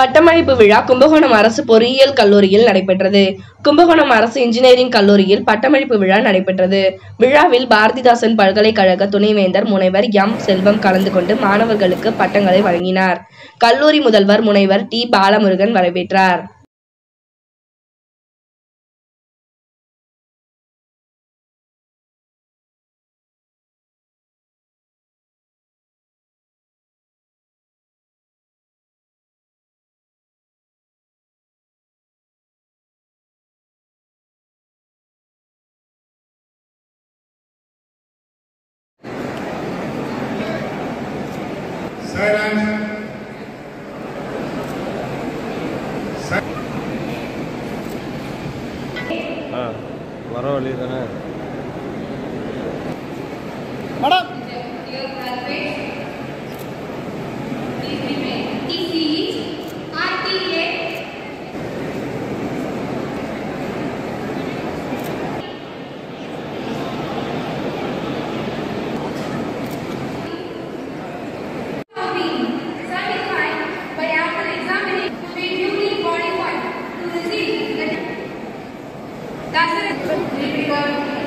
பட்டமளிப்பு விழா கும்பகோணம் அரசு பொறியியல் கல்லூரியில் நடைபெற்றது கும்பகோணம் அரசு இன்ஜினியரிங் கல்லூரியில் பட்டமளிப்பு விழா நடைபெற்றது விழாவில் பாரதிதாசன் பல்கலைக்கழக துணைவேந்தர் முனைவர் எம் செல்வம் கலந்து கொண்டு மாணவர்களுக்கு பட்டங்களை வழங்கினார் கல்லூரி முதல்வர் முனைவர் டி பாலமுருகன் வரவேற்றார் Silence. ஆ வர வழி தானே certified by after examining to be duly qualified to receive the That's it.